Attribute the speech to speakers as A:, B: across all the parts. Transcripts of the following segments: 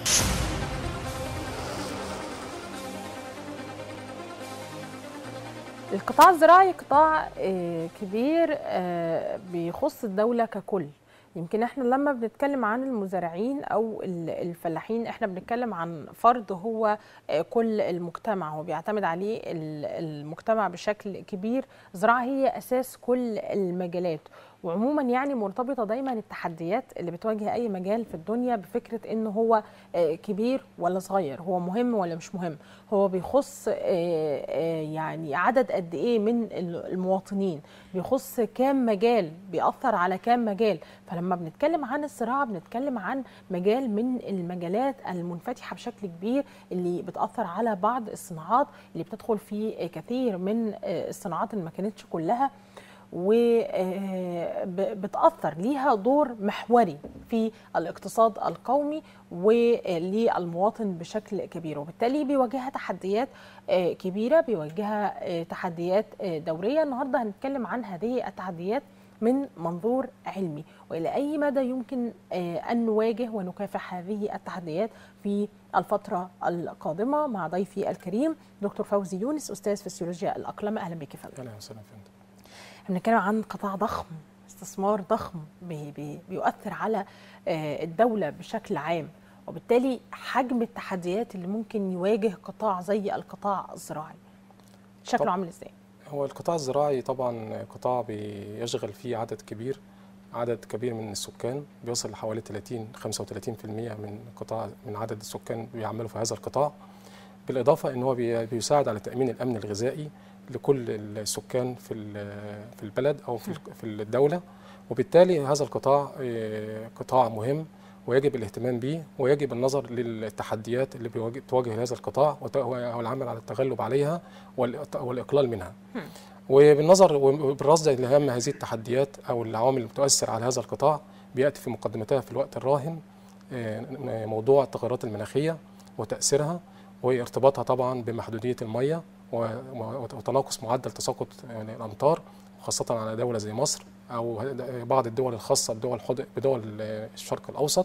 A: القطاع الزراعي قطاع آه، كبير آه، بيخص الدولة ككل يمكن احنا لما بنتكلم عن المزارعين او ال- الفلاحين احنا بنتكلم عن فرد هو آه، كل المجتمع هو بيعتمد عليه ال- المجتمع بشكل كبير الزراعة هي اساس كل المجالات وعموما يعني مرتبطة دايما التحديات اللي بتواجه اي مجال في الدنيا بفكرة انه هو آه، كبير ولا صغير هو مهم ولا مش مهم هو بيخص آه، آه، يعني عدد قد ايه من ال- المواطنين بيخص كام مجال بيأثر على كام مجال فلما بنتكلم عن الزراعة بنتكلم عن مجال من المجالات المنفتحة بشكل كبير اللي بتأثر على بعض الصناعات اللي بتدخل في كثير من آه، الصناعات اللي ما كانتش كلها وبتأثر ليها دور محوري في الاقتصاد القومي وللمواطن بشكل كبير وبالتالي بيواجهها تحديات آه، كبيرة بيواجهها آه، تحديات آه، دورية النهاردة هنتكلم عن هذه التحديات من منظور علمي والى اي مدى يمكن آه، ان نواجه ونكافح هذه التحديات في الفتره القادمه مع ضيفي الكريم دكتور فوزي يونس استاذ فسيولوجيا الاقلمه اهلا بك يا فندم
B: اهلا وسهلا فندم
A: بنتكلم عن قطاع ضخم استثمار ضخم بي بي بيؤثر على آه، الدولة بشكل عام وبالتالي حجم التحديات اللي ممكن يواجه قطاع زي القطاع الزراعي شكله
B: طب-
A: عامل ازاي؟
B: هو القطاع الزراعي طبعا قطاع بيشغل فيه عدد كبير عدد كبير من السكان بيوصل لحوالي 30 35% من قطاع من عدد السكان بيعملوا في هذا القطاع بالاضافه ان هو بي- بيساعد على تامين الامن الغذائي لكل السكان في ال- في البلد او في ال- في الدوله وبالتالي هذا القطاع آه، قطاع مهم ويجب الاهتمام به ويجب النظر للتحديات اللي بيواجه- بتواجه هذا القطاع وت- والعمل على التغلب عليها والإط- والاقلال منها وبالنظر وبالرصد لاهم هذه التحديات او العوامل اللي بتؤثر على هذا القطاع بياتي في مقدمتها في الوقت الراهن آه، موضوع التغيرات المناخيه وتاثيرها وارتباطها طبعا بمحدوديه الميه و- وتناقص معدل تساقط آه، الامطار خاصه على دوله زي مصر او بعض الدول الخاصه بدول حد- بدول آه، الشرق الاوسط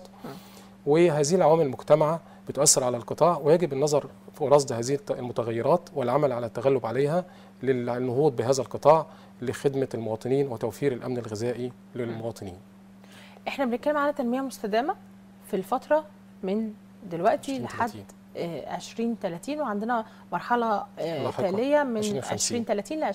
B: وهذه العوامل المجتمعه بتؤثر على القطاع ويجب النظر في رصد هذه المتغيرات والعمل على التغلب عليها للنهوض بهذا القطاع لخدمه المواطنين وتوفير الامن الغذائي للمواطنين.
A: احنا بنتكلم على تنمية مستدامة في الفترة من دلوقتي
B: 2030.
A: لحد آه، 2030 وعندنا مرحلة آه،
B: لاحقة.
A: تالية من
B: 2050.
A: 2030 ل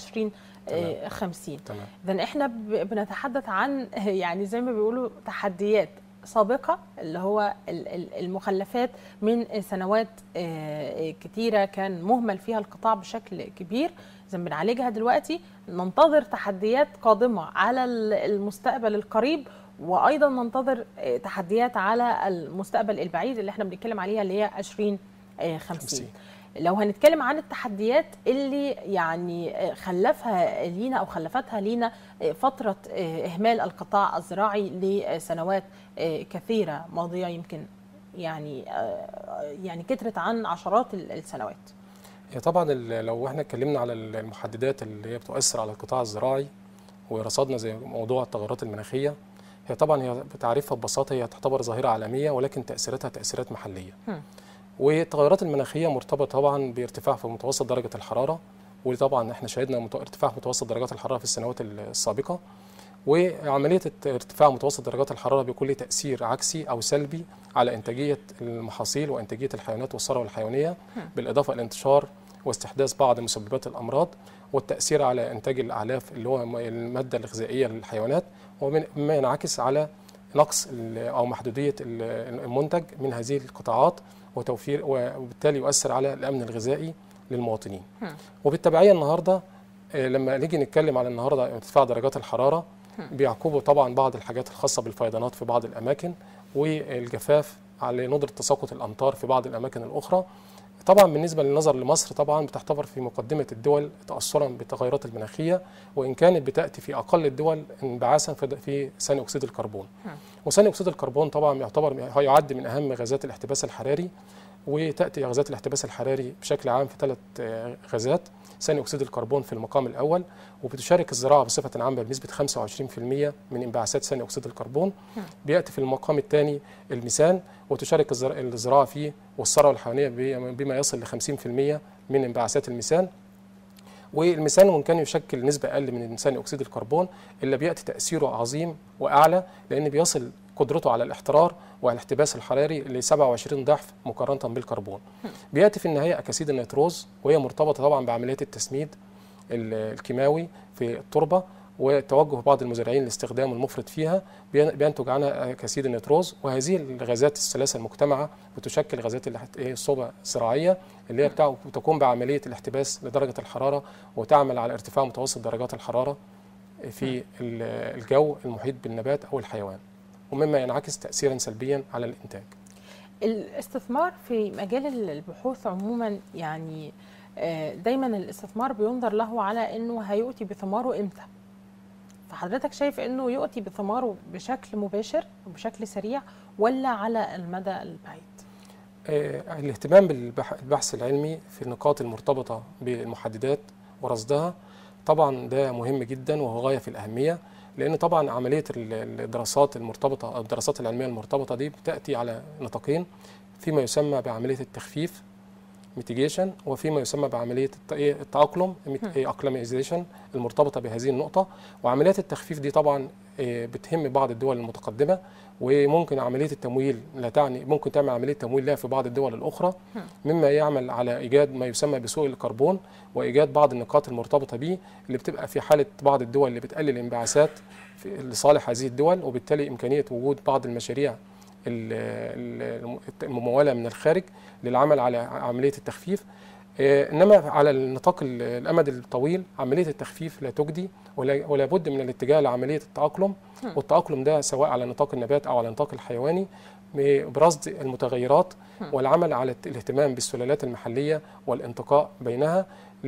A: 2050
B: تمام.
A: اذا احنا ب- بنتحدث عن يعني زي ما بيقولوا تحديات سابقه اللي هو ال- ال- المخلفات من سنوات آه، كتيره كان مهمل فيها القطاع بشكل كبير اذا بنعالجها دلوقتي ننتظر تحديات قادمه على ال- المستقبل القريب وايضا ننتظر آه، تحديات على المستقبل البعيد اللي احنا بنتكلم عليها اللي هي 2050
B: 50.
A: لو هنتكلم عن التحديات اللي يعني خلفها لينا او خلفتها لينا فتره اهمال القطاع الزراعي لسنوات كثيره ماضيه يمكن يعني يعني كترت عن عشرات السنوات
B: هي طبعا ال- لو احنا اتكلمنا على المحددات اللي هي بتؤثر على القطاع الزراعي ورصدنا زي موضوع التغيرات المناخيه هي طبعا هي بتعريفها ببساطه هي تعتبر ظاهره عالميه ولكن تاثيراتها تاثيرات محليه.
A: هم.
B: والتغيرات المناخيه مرتبطه طبعا بارتفاع في متوسط درجه الحراره وطبعا احنا شهدنا مت- ارتفاع في متوسط درجات الحراره في السنوات السابقه وعمليه الت- ارتفاع متوسط درجات الحراره بيكون له تاثير عكسي او سلبي على انتاجيه المحاصيل وانتاجيه الحيوانات والثروه الحيوانيه بالاضافه الى انتشار واستحداث بعض مسببات الامراض والتاثير على انتاج الاعلاف اللي هو م- الماده الغذائيه للحيوانات ومما ينعكس على نقص ال- او محدوديه ال- المنتج من هذه القطاعات وتوفير وبالتالي يؤثر على الامن الغذائي للمواطنين.
A: هم.
B: وبالتبعيه النهارده آه، لما نيجي نتكلم على النهارده ارتفاع درجات الحراره بيعقبوا طبعا بعض الحاجات الخاصه بالفيضانات في بعض الاماكن والجفاف على ندره تساقط الامطار في بعض الاماكن الاخرى. طبعا بالنسبه للنظر لمصر طبعا بتعتبر في مقدمه الدول تاثرا بالتغيرات المناخيه وان كانت بتاتي في اقل الدول انبعاثا في في ثاني اكسيد الكربون. وثاني اكسيد الكربون طبعا يعتبر يعد من اهم غازات الاحتباس الحراري وتاتي غازات الاحتباس الحراري بشكل عام في ثلاث آه، غازات ثاني اكسيد الكربون في المقام الاول وبتشارك الزراعه بصفه عامه بنسبه 25% من انبعاثات ثاني اكسيد الكربون بياتي في المقام الثاني الميثان وتشارك الزر- الزراعه فيه والثروه الحيوانيه ب- بما يصل ل 50% من انبعاثات الميثان والميثان وان كان يشكل نسبه اقل من ثاني اكسيد الكربون الا بياتي تاثيره عظيم واعلى لان بيصل قدرته على الاحترار وعلى الاحتباس الحراري ل 27 ضعف مقارنه بالكربون. بياتي في النهايه اكاسيد النيتروز وهي مرتبطه طبعا بعمليات التسميد ال- الكيماوي في التربه وتوجه بعض المزارعين لاستخدام المفرط فيها بين- بينتج عنها اكاسيد النيتروز وهذه الغازات الثلاثه المجتمعه بتشكل غازات اللي هت- إيه الصوبه الزراعيه اللي هي بتاع بتقوم بعمليه الاحتباس لدرجه الحراره وتعمل على ارتفاع متوسط درجات الحراره في ال- الجو المحيط بالنبات او الحيوان ومما ينعكس تاثيرا سلبيا على الانتاج.
A: الاستثمار في مجال البحوث عموما يعني آه، دايما الاستثمار بينظر له على انه هيؤتي بثماره امتى فحضرتك شايف انه يؤتي بثماره بشكل مباشر وبشكل سريع ولا على المدى البعيد
B: آه، الاهتمام بالبحث العلمي في النقاط المرتبطة بالمحددات ورصدها طبعا ده مهم جدا وهو غاية في الأهمية لأن طبعا عملية ال- الدراسات المرتبطة أو الدراسات العلمية المرتبطة دي بتأتي على نطاقين فيما يسمى بعملية التخفيف ميتيجيشن وفيما يسمى بعمليه الت- إيه التاقلم اكلمايزيشن المرتبطه بهذه النقطه وعمليات التخفيف دي طبعا إيه، بتهم بعض الدول المتقدمه وممكن عمليه التمويل لا تعني ممكن تعمل عمليه تمويل لها في بعض الدول الاخرى مما يعمل على ايجاد ما يسمى بسوق الكربون وايجاد بعض النقاط المرتبطه به اللي بتبقى في حاله بعض الدول اللي بتقلل الانبعاثات في- لصالح هذه الدول وبالتالي امكانيه وجود بعض المشاريع ال- ال- المموله من الخارج للعمل على عمليه التخفيف آه، انما على النطاق ال- الامد الطويل عمليه التخفيف لا تجدي ولا ولا بد من الاتجاه لعمليه التاقلم والتاقلم ده سواء على نطاق النبات او على النطاق الحيواني م- برصد المتغيرات والعمل على الت- الاهتمام بالسلالات المحليه والانتقاء بينها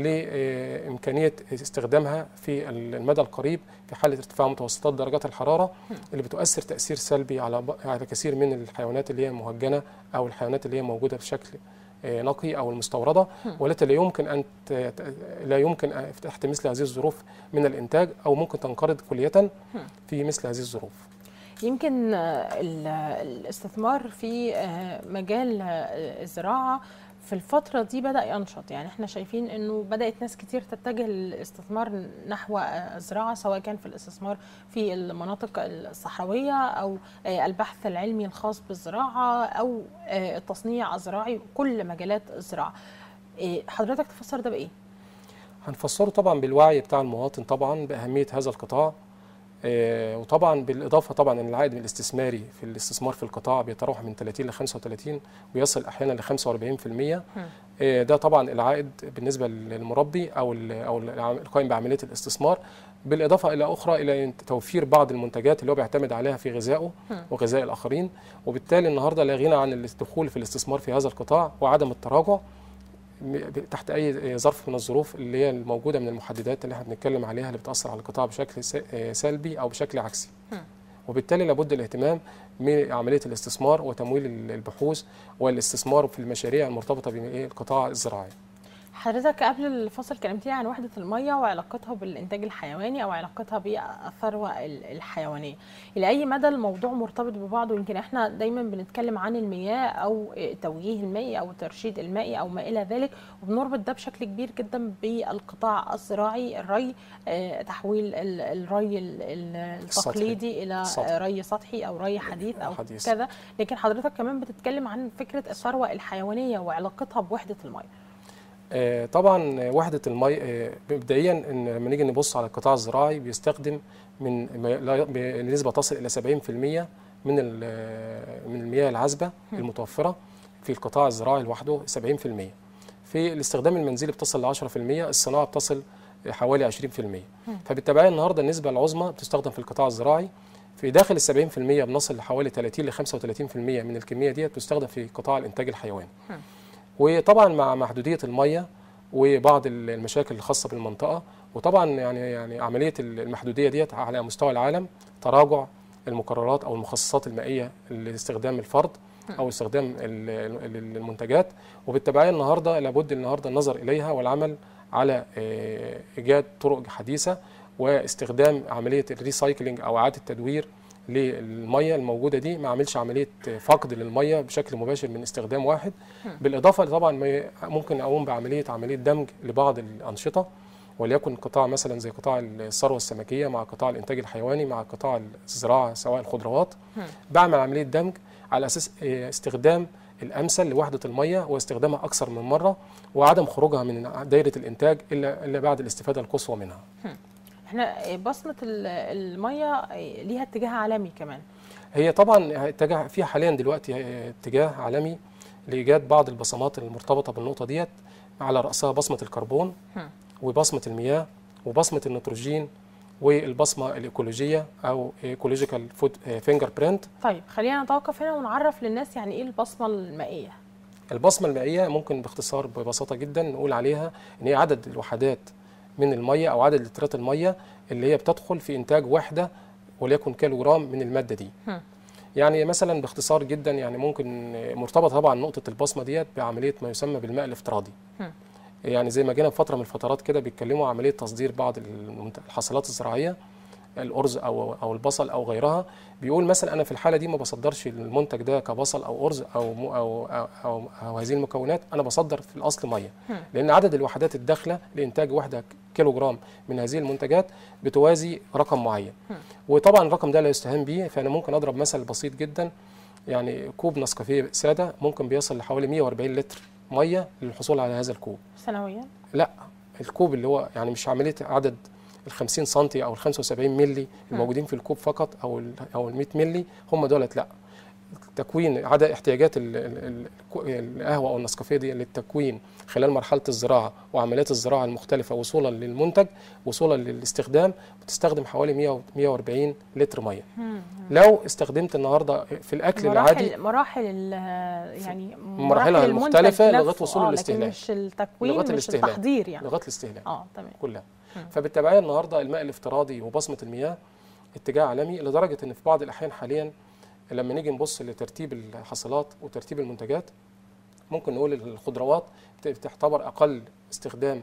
B: لامكانيه استخدامها في المدى القريب في حاله ارتفاع متوسطات درجات الحراره اللي بتؤثر تاثير سلبي على ب- على كثير من الحيوانات اللي هي مهجنه او الحيوانات اللي هي موجوده بشكل آه، نقي او المستورده والتي لا يمكن ان ت- ت- لا يمكن أن- تحت مثل هذه الظروف من الانتاج او ممكن تنقرض كليه في مثل هذه الظروف.
A: يمكن آه، ال- الاستثمار في آه، مجال آه، الزراعة في الفترة دي بدأ ينشط يعني احنا شايفين انه بدأت ناس كتير تتجه للاستثمار نحو آه، الزراعة سواء كان في الاستثمار في المناطق الصحراوية او آه، البحث العلمي الخاص بالزراعة او آه، التصنيع الزراعي كل مجالات الزراعة آه، حضرتك تفسر ده بإيه؟
B: هنفسره طبعا بالوعي بتاع المواطن طبعا باهميه هذا القطاع آه، وطبعا بالاضافه طبعا ان العائد الاستثماري في الاستثمار في القطاع بيتراوح من 30 ل 35 ويصل احيانا ل 45% آه، ده طبعا العائد بالنسبه للمربي او ال- او العام- القائم بعمليه الاستثمار بالاضافه الى اخرى الى توفير بعض المنتجات اللي هو بيعتمد عليها في غذائه وغذاء الاخرين وبالتالي النهارده لا غنى عن الدخول في الاستثمار في هذا القطاع وعدم التراجع م- تحت اي ظرف من الظروف اللي هي الموجوده من المحددات اللي احنا بنتكلم عليها اللي بتاثر على القطاع بشكل س- آه، سلبي او بشكل عكسي وبالتالي لابد الاهتمام بعمليه الاستثمار وتمويل ال- البحوث والاستثمار في المشاريع المرتبطه بالقطاع الزراعي
A: حضرتك قبل الفصل كلمتني عن وحدة المية وعلاقتها بالإنتاج الحيواني أو علاقتها بالثروة ال- الحيوانية إلى أي مدى الموضوع مرتبط ببعضه يمكن إحنا دايما بنتكلم عن المياه أو التوجيه المائي أو الترشيد المائي أو ما إلى ذلك وبنربط ده بشكل كبير جدا بالقطاع الزراعي الري آه، تحويل ال- الري ال- ال-
B: السطحي.
A: التقليدي إلى
B: السطحي.
A: ري سطحي أو ري حديث أو
B: حديث.
A: كذا لكن حضرتك كمان بتتكلم عن فكرة الثروة الحيوانية وعلاقتها بوحدة المية
B: آه، طبعا وحده المي آه، مبدئيا ان لما نيجي نبص على القطاع الزراعي بيستخدم من ما- لا- بنسبه تصل الى 70% من ال- من المياه العذبه المتوفره في القطاع الزراعي لوحده 70% في الاستخدام المنزلي بتصل ل 10% الصناعه بتصل حوالي 20% فبالتبعيه النهارده النسبه العظمى بتستخدم في القطاع الزراعي في داخل ال 70% بنصل لحوالي 30 ل 35% من الكميه ديت بتستخدم في قطاع الانتاج الحيواني وطبعا مع محدوديه الميه وبعض المشاكل الخاصه بالمنطقه وطبعا يعني يعني عمليه المحدوديه ديت على مستوى العالم تراجع المقررات او المخصصات المائيه لاستخدام الفرد او استخدام ال- ال- المنتجات وبالتبعيه النهارده لابد النهارده النظر اليها والعمل على آه، ايجاد طرق حديثه واستخدام عمليه الريسايكلينج او اعاده تدوير للميه الموجوده دي ما اعملش عمليه فقد للميه بشكل مباشر من استخدام واحد بالاضافه طبعا ما- ممكن اقوم بعمليه عمليه دمج لبعض الانشطه وليكن قطاع مثلا زي قطاع الثروه السمكيه مع قطاع الانتاج الحيواني مع قطاع الزراعه سواء الخضروات بعمل عمليه دمج على اساس آه، استخدام الامثل لوحده الميه واستخدامها اكثر من مره وعدم خروجها من دايره الانتاج الا الا بعد الاستفاده القصوى منها.
A: احنا بصمه ال- الميه ليها اتجاه عالمي كمان
B: هي طبعا اتجاه في حاليا دلوقتي اتجاه عالمي لايجاد بعض البصمات المرتبطه بالنقطه ديت على راسها بصمه الكربون
A: هم.
B: وبصمه المياه وبصمه النيتروجين والبصمه الايكولوجيه او ايكولوجيكال فود فينجر برينت
A: طيب خلينا نتوقف هنا ونعرف للناس يعني ايه البصمه المائيه
B: البصمه المائيه ممكن باختصار ببساطه جدا نقول عليها ان هي عدد الوحدات من الميه او عدد لترات الميه اللي هي بتدخل في انتاج وحده وليكن كيلو جرام من الماده دي
A: هم.
B: يعني مثلا باختصار جدا يعني ممكن مرتبط طبعا نقطه البصمه ديت بعمليه ما يسمى بالماء الافتراضي
A: هم.
B: يعني زي ما جينا في فتره من الفترات كده بيتكلموا عن عمليه تصدير بعض المنت- الحاصلات الزراعيه الارز او او البصل او غيرها بيقول مثلا انا في الحاله دي ما بصدرش المنتج ده كبصل او ارز او م- او او, أو, أو هذه المكونات انا بصدر في الاصل ميه
A: هم.
B: لان عدد الوحدات الداخله لانتاج وحده كيلو جرام من هذه المنتجات بتوازي رقم معين
A: هم.
B: وطبعا الرقم ده لا يستهان به فانا ممكن اضرب مثل بسيط جدا يعني كوب نسكافيه ساده ممكن بيصل لحوالي 140 لتر ميه للحصول على هذا الكوب
A: سنويا
B: لا الكوب اللي هو يعني مش عمليه عدد ال 50 سم او ال 75 مللي الموجودين في الكوب فقط او ال او ال 100 مللي هم دولت لا تكوين عدد احتياجات ال- ال- ال- الكو- القهوه او النسكافيه دي للتكوين خلال مرحله الزراعه وعمليات الزراعه المختلفه وصولا للمنتج وصولا للاستخدام بتستخدم حوالي 100 و 140 لتر ميه
A: هم.
B: لو استخدمت النهارده في الاكل العادي
A: مراحل مراحل ال- يعني
B: مراحلها
A: المنتج
B: المختلفة لغاية
A: نفسه،
B: وصول
A: آه،
B: الاستهلاك.
A: لكن مش التكوين
B: لغاية
A: مش
B: الاستهلاك.
A: التحضير يعني
B: لغايه الاستهلاك
A: اه تمام
B: كلها
A: مم.
B: فبالتبعيه النهارده الماء الافتراضي وبصمه المياه اتجاه عالمي لدرجه ان في بعض الاحيان حاليا لما نيجي نبص لترتيب الحصلات وترتيب المنتجات ممكن نقول الخضروات بت- بتعتبر اقل استخدام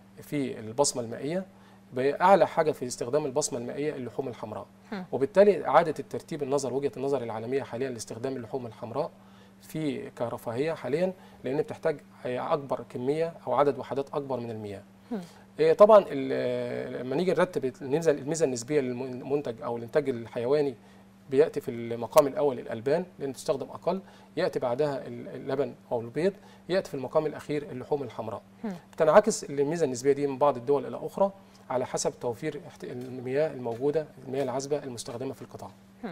B: في البصمه المائيه باعلى حاجه في استخدام البصمه المائيه اللحوم الحمراء
A: هم.
B: وبالتالي اعاده الترتيب النظر وجهه النظر العالميه حاليا لاستخدام اللحوم الحمراء في كرفاهيه حاليا لان بتحتاج اكبر كميه او عدد وحدات اكبر من المياه
A: هم.
B: إيه طبعا ال- لما نيجي نرتب الميزه الميزه النسبيه للمنتج او الانتاج الحيواني بياتي في المقام الاول الالبان لان تستخدم اقل ياتي بعدها ال- اللبن او البيض ياتي في المقام الاخير اللحوم الحمراء
A: هم.
B: تنعكس الميزه النسبيه دي من بعض الدول الى اخرى على حسب توفير احت- المياه الموجوده المياه العذبه المستخدمه في القطاع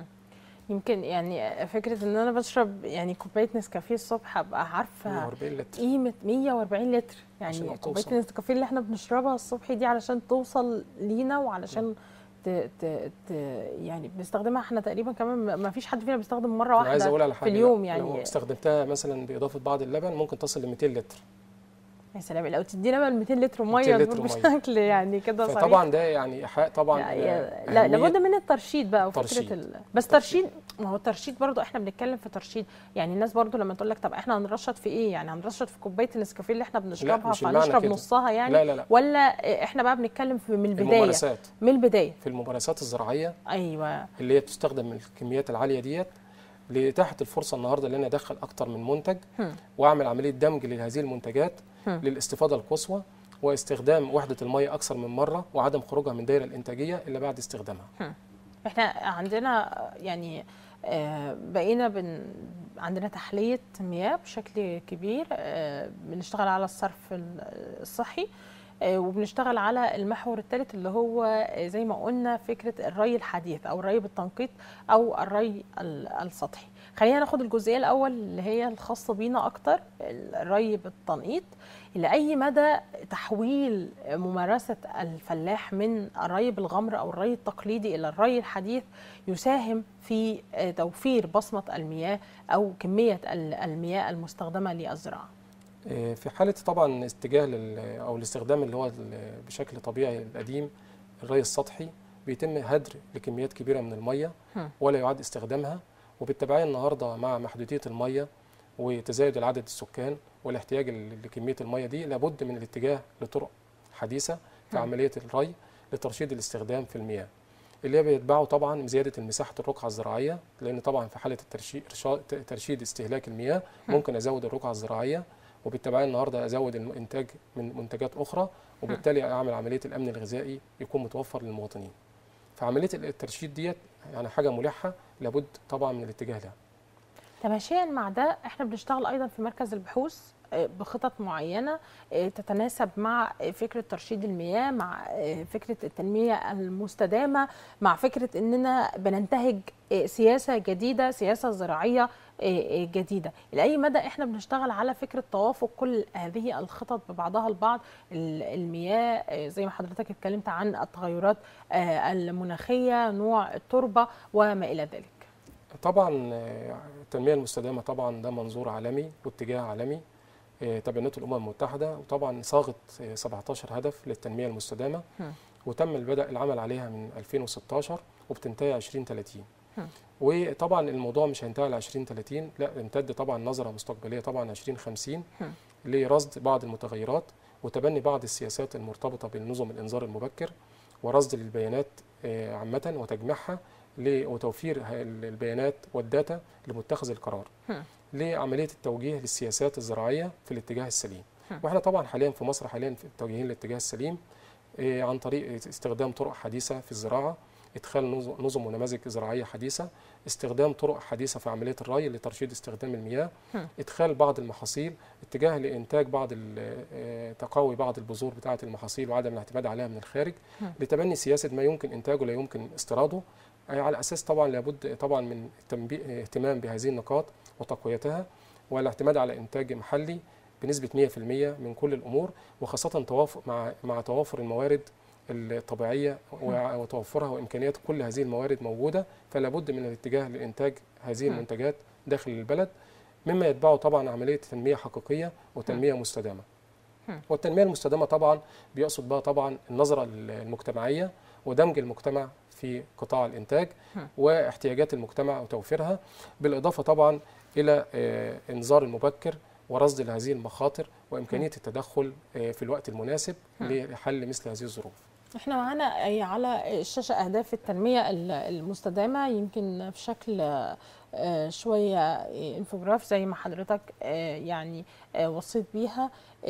A: يمكن يعني فكره ان انا بشرب يعني كوبايه نسكافيه الصبح ابقى عارفه
B: 140 لتر
A: قيمه 140 لتر يعني
B: عشان
A: كوبايه
B: توصل.
A: النسكافيه اللي احنا بنشربها الصبح دي علشان توصل لينا وعلشان ت ت ت يعني بنستخدمها احنا تقريبا كمان ما- ما فيش حد فينا بيستخدم مره
B: انا عايز
A: واحده
B: اقول على حاجه
A: اليوم
B: لا،
A: يعني.
B: لو استخدمتها مثلا باضافه بعض اللبن ممكن تصل ل 200 لتر
A: يا سلام لو تدينا بقى 200 لتر
B: 200
A: ميه
B: لتر
A: دول
B: ميه.
A: بشكل يعني كده صريح
B: فطبعا ده يعني ايحاء طبعا
A: لا,
B: آه،
A: يا- لا
B: أهمية-
A: لابد من الترشيد بقى وفكره
B: ترشيد.
A: ال... بس ترشيد ما هو الترشيد برضو احنا بنتكلم في ترشيد يعني الناس برضو لما تقول لك طب احنا هنرشد في ايه يعني هنرشد في كوبايه النسكافيه اللي احنا بنشربها
B: مش المعنى
A: فنشرب
B: كده.
A: نصها يعني
B: لا لا لا
A: ولا احنا بقى بنتكلم في من البدايه
B: الممارسات
A: من البدايه
B: في الممارسات الزراعيه
A: ايوه
B: اللي هي بتستخدم الكميات العاليه ديت لاتاحه الفرصه النهارده ان انا ادخل اكتر من منتج
A: هم.
B: واعمل عمليه دمج لهذه المنتجات
A: هم.
B: للاستفاده القصوى واستخدام وحده الميه اكثر من مره وعدم خروجها من دائره الانتاجيه الا بعد استخدامها
A: احنا عندنا يعني آه، بقينا بن عندنا تحلية مياه بشكل كبير آه، بنشتغل على الصرف ال- الصحي آه، وبنشتغل على المحور الثالث اللي هو آه، زي ما قلنا فكرة الري الحديث أو الري بالتنقيط أو الري ال- السطحي خلينا ناخد الجزئية الأول اللي هي الخاصة بينا أكتر الري بالتنقيط إلى أي مدى تحويل ممارسة الفلاح من الري بالغمر أو الري التقليدي إلى الري الحديث يساهم في آه، توفير بصمة المياه أو كمية ال- المياه المستخدمة للزراعة
B: إيه، في حاله طبعا اتجاه لل او الاستخدام اللي هو ال- بشكل طبيعي القديم الري السطحي بيتم هدر لكميات كبيره من الميه
A: هم.
B: ولا يعاد استخدامها وبالتبعيه النهارده مع محدوديه الميه وتزايد العدد السكان والاحتياج ل- لكميه الميه دي لابد من الاتجاه لطرق حديثه في
A: هم.
B: عمليه الري لترشيد الاستخدام في المياه. اللي هي بيتبعوا طبعا زياده مساحه الرقعه الزراعيه لان طبعا في حاله الترشيد ترشيد استهلاك المياه ممكن ازود الرقعه الزراعيه وبالتبعيه النهارده ازود الانتاج من منتجات اخرى وبالتالي اعمل عمليه الامن الغذائي يكون متوفر للمواطنين. فعمليه الترشيد ديت يعني حاجه ملحه لابد طبعا من الاتجاه لها.
A: تماشيا مع ده احنا بنشتغل ايضا في مركز البحوث بخطط معينه تتناسب مع فكره ترشيد المياه مع فكره التنميه المستدامه مع فكره اننا بننتهج سياسه جديده سياسه زراعيه جديده لاي مدى احنا بنشتغل على فكره توافق كل هذه الخطط ببعضها البعض المياه زي ما حضرتك اتكلمت عن التغيرات المناخيه نوع التربه وما الى ذلك
B: طبعا التنميه المستدامه طبعا ده منظور عالمي واتجاه عالمي تبنته الامم المتحده وطبعا صاغت 17 هدف للتنميه المستدامه وتم البدء العمل عليها من 2016 وبتنتهي 2030 وطبعا الموضوع مش هينتهي على 2030 لا امتد طبعا نظره مستقبليه طبعا 2050 لرصد بعض المتغيرات وتبني بعض السياسات المرتبطه بنظم الانذار المبكر ورصد للبيانات عامه وتجميعها وتوفير البيانات والداتا لمتخذ القرار لعمليه التوجيه للسياسات الزراعيه في الاتجاه السليم واحنا طبعا حاليا في مصر حاليا في التوجيهين للاتجاه السليم عن طريق استخدام طرق حديثه في الزراعه ادخال نظم ونماذج زراعيه حديثه استخدام طرق حديثه في عمليه الري لترشيد استخدام المياه ادخال بعض المحاصيل اتجاه لانتاج بعض تقوي بعض البذور بتاعه المحاصيل وعدم الاعتماد عليها من الخارج لتبني سياسه ما يمكن انتاجه لا يمكن استيراده على اساس طبعا لابد طبعا من اهتمام بهذه النقاط وتقويتها والاعتماد على انتاج محلي بنسبه 100% من كل الامور وخاصه توافق مع مع توافر الموارد الطبيعيه وتوفرها وامكانيات كل هذه الموارد موجوده فلا بد من الاتجاه لانتاج هذه المنتجات داخل البلد مما يتبعه طبعا عمليه تنميه حقيقيه وتنميه مستدامه والتنميه المستدامه طبعا بيقصد بها طبعا النظره المجتمعيه ودمج المجتمع في قطاع الانتاج واحتياجات المجتمع وتوفيرها بالاضافه طبعا الى انذار المبكر ورصد لهذه المخاطر وامكانيه التدخل في الوقت المناسب لحل مثل هذه الظروف.
A: احنا معانا على الشاشه اهداف التنميه المستدامه يمكن في شكل شويه انفوجراف زي ما حضرتك يعني وصيت بيها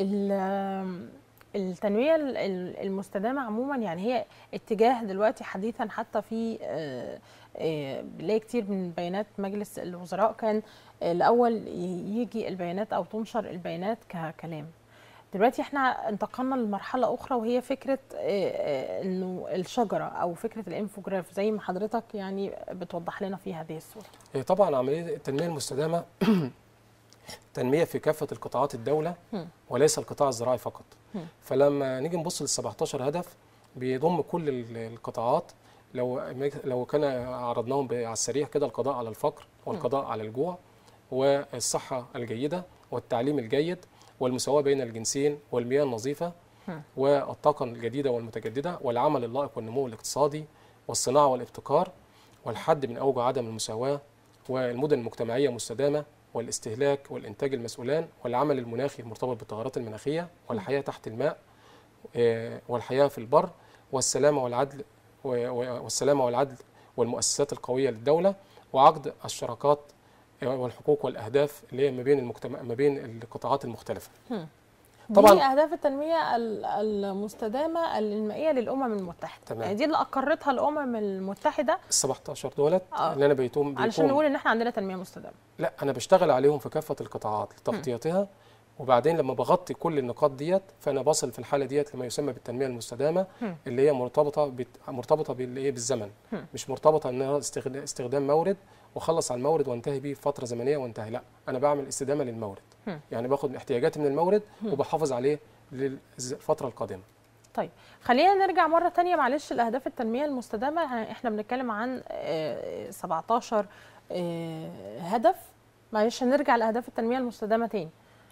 A: التنميه المستدامه عموما يعني هي اتجاه دلوقتي حديثا حتى في بنلاقي كتير من بيانات مجلس الوزراء كان الاول يجي البيانات او تنشر البيانات ككلام دلوقتي احنا انتقلنا لمرحله اخرى وهي فكره انه الشجره او فكره الانفوجراف زي ما حضرتك يعني بتوضح لنا في هذه الصوره
B: طبعا عمليه التنميه المستدامه تنميه في كافه القطاعات الدوله وليس القطاع الزراعي فقط فلما نيجي نبص لل 17 هدف بيضم كل القطاعات لو لو كان عرضناهم على السريع كده القضاء على الفقر والقضاء على الجوع والصحه الجيده والتعليم الجيد والمساواه بين الجنسين والمياه النظيفه والطاقه الجديده والمتجدده والعمل اللائق والنمو الاقتصادي والصناعه والابتكار والحد من اوجه عدم المساواه والمدن المجتمعيه مستدامه والاستهلاك والإنتاج المسؤولان والعمل المناخي المرتبط بالتغيرات المناخية والحياة تحت الماء والحياة في البر والسلامة والعدل والسلامة والعدل والمؤسسات القوية للدولة وعقد الشراكات والحقوق والأهداف اللي هي ما بين المجتمع ما بين القطاعات المختلفة.
A: طبعا دي اهداف التنميه المستدامه المائيه للامم المتحده
B: تمام.
A: يعني دي اللي اقرتها الامم المتحده
B: ال 17 دولت آه. اللي انا بيتم
A: علشان نقول ان احنا عندنا تنميه مستدامه
B: لا انا بشتغل عليهم في كافه القطاعات لتغطيتها وبعدين لما بغطي كل النقاط ديت فانا بصل في الحاله ديت لما يسمى بالتنميه المستدامه
A: هم.
B: اللي هي مرتبطه بت... مرتبطه بالايه بالزمن
A: هم.
B: مش مرتبطه ان أنا استخد- استخدام مورد واخلص على المورد وانتهي بيه في فتره زمنيه وانتهي لا انا بعمل استدامه للمورد
A: هم.
B: يعني باخد احتياجاتي من المورد
A: هم.
B: وبحافظ عليه للفتره القادمه
A: طيب خلينا نرجع مرة تانية معلش لأهداف التنمية المستدامة يعني احنا بنتكلم عن آه، 17 آه، هدف معلش هنرجع لأهداف التنمية المستدامة تاني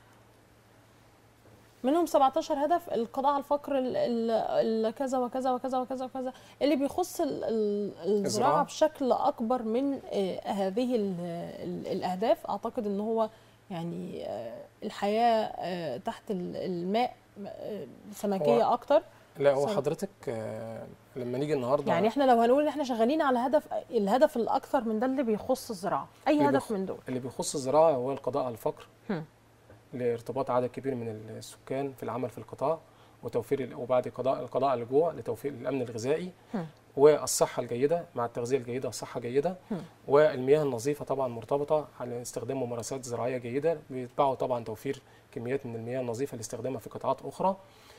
A: منهم 17 هدف القضاء على الفقر ال- ال- ال- كذا وكذا وكذا وكذا وكذا اللي بيخص ال- ال- الزراعة
B: الزراعة.
A: بشكل أكبر من آه، هذه ال- ال- الأهداف أعتقد إن هو يعني آه، الحياة آه، تحت ال- الماء آه، سمكية
B: هو-
A: أكتر
B: لا هو
A: صح.
B: حضرتك آه، لما نيجي النهارده
A: يعني احنا لو هنقول ان احنا شغالين على هدف الهدف الاكثر من ده اللي بيخص الزراعه اي
B: اللي
A: هدف
B: بيخ-
A: من دول
B: اللي بيخص الزراعه هو القضاء على الفقر
A: هم.
B: لارتباط عدد كبير من السكان في العمل في القطاع وتوفير ال- وبعد قضاء القضاء على الجوع لتوفير الامن الغذائي
A: هم.
B: والصحه الجيده مع التغذيه الجيده والصحه جيده
A: هم.
B: والمياه النظيفه طبعا مرتبطه على استخدام ممارسات زراعيه جيده بيتبعوا طبعا توفير كميات من المياه النظيفه لاستخدامها في قطاعات اخرى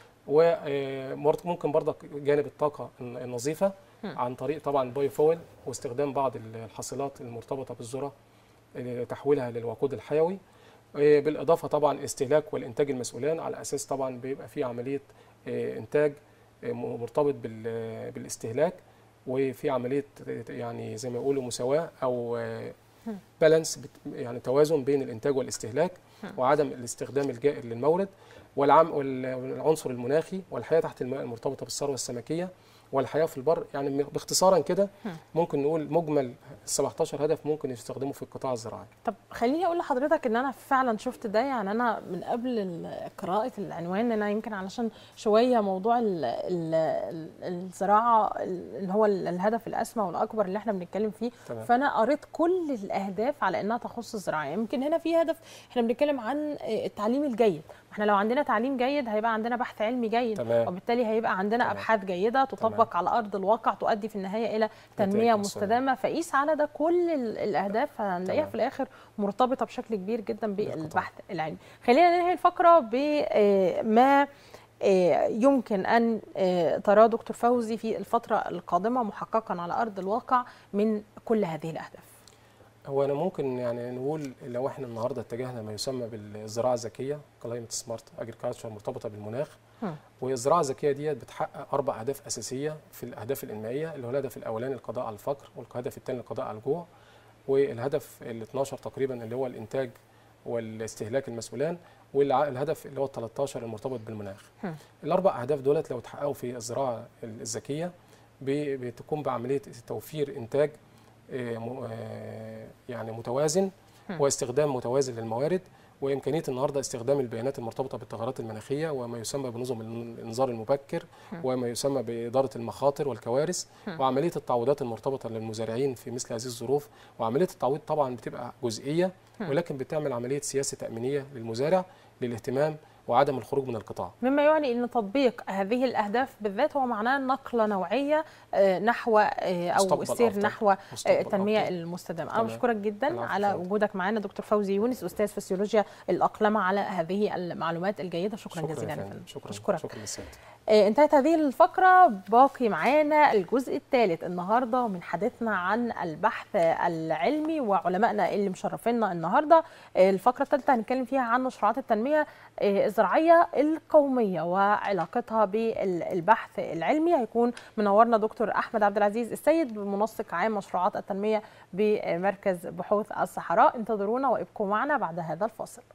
B: وممكن برضك جانب الطاقه النظيفه
A: هم.
B: عن طريق طبعا البايو فويل واستخدام بعض الحاصلات المرتبطه بالذره تحويلها للوقود الحيوي آه، بالاضافه طبعا الاستهلاك والانتاج المسؤولان على اساس طبعا بيبقى في عمليه آه، انتاج آه، م- مرتبط بال- بالاستهلاك وفي عمليه آه، يعني زي ما يقولوا مساواه او
A: هم.
B: بالانس يعني توازن بين الانتاج والاستهلاك
A: هم.
B: وعدم الاستخدام الجائر للمورد والعم وال- والعنصر المناخي والحياه تحت الماء المرتبطه بالثروه السمكيه والحياه في البر يعني باختصارا كده
A: هم.
B: ممكن نقول مجمل 17 هدف ممكن يستخدموا في القطاع الزراعي
A: طب خليني اقول لحضرتك ان انا فعلا شفت ده يعني انا من قبل ال- قراءه العنوان انا يمكن علشان شويه موضوع ال ال ال الزراعه اللي هو ال- الهدف الاسمى والاكبر اللي احنا بنتكلم فيه
B: تمام
A: فانا قريت كل الاهداف على انها تخص الزراعه يمكن هنا في هدف احنا بنتكلم عن التعليم الجيد احنا لو عندنا تعليم جيد هيبقى عندنا بحث علمي جيد
B: تمام
A: وبالتالي هيبقى عندنا
B: تمام.
A: ابحاث جيده تطبق على ارض الواقع تؤدي في النهايه الى تنميه
B: نتائج
A: مستدامه فقيس على ده كل ال- الاهداف هنلاقيها
B: تمام.
A: في الاخر مرتبطه بشكل كبير جدا بالبحث العلمي خلينا ننهي الفقره بما يمكن ان آه، تراه دكتور فوزي في الفتره القادمه محققا على ارض الواقع من كل هذه الاهداف
B: هو انا ممكن يعني نقول لو احنا النهارده اتجهنا ما يسمى بالزراعه الذكيه كلايمت سمارت اجريكلتشر مرتبطه بالمناخ
A: هم.
B: والزراعه الذكيه ديت بتحقق اربع اهداف اساسيه في الاهداف الانمائيه اللي هو الهدف الاولاني القضاء على الفقر والهدف الثاني القضاء على الجوع والهدف ال 12 تقريبا اللي هو الانتاج والاستهلاك المسؤولان والهدف اللي هو ال 13 المرتبط بالمناخ
A: هم.
B: الاربع اهداف دولت لو اتحققوا في الزراعه الذكيه بي- بتقوم بعمليه توفير انتاج آه، م- آه، يعني متوازن
A: هم.
B: واستخدام متوازن للموارد وامكانيه النهارده استخدام البيانات المرتبطه بالتغيرات المناخيه وما يسمى بنظم الانذار المبكر
A: هم.
B: وما يسمى باداره المخاطر والكوارث
A: هم.
B: وعمليه التعويضات المرتبطه للمزارعين في مثل هذه الظروف وعمليه التعويض طبعا بتبقى جزئيه
A: هم.
B: ولكن بتعمل عمليه سياسه تامينيه للمزارع للاهتمام وعدم الخروج من القطاع
A: مما يعني ان تطبيق هذه الاهداف بالذات هو معناه نقله نوعيه آه، نحو آه، او
B: مستقبل
A: السير
B: أفضل.
A: نحو آه،
B: مستقبل
A: التنميه
B: أفضل.
A: المستدامه انا
B: تمام.
A: بشكرك جدا
B: العفو،
A: على
B: اتفضل.
A: وجودك معنا دكتور فوزي يونس استاذ فسيولوجيا الاقلمه على هذه المعلومات الجيده شكرا,
B: شكرا
A: جزيلا
B: يا
A: يا
B: فندم.
A: فندم
B: شكرا
A: بشكرك.
B: شكرا للسيادة
A: آه، انتهت هذه الفقرة باقي معانا الجزء الثالث النهاردة من حديثنا عن البحث العلمي وعلمائنا اللي مشرفينا النهاردة آه، الفقرة الثالثة هنتكلم فيها عن مشروعات التنمية آه، الزراعية القومية وعلاقتها بالبحث العلمي هيكون منورنا دكتور أحمد عبد العزيز السيد منسق عام مشروعات التنمية بمركز بحوث الصحراء انتظرونا وابقوا معنا بعد هذا الفاصل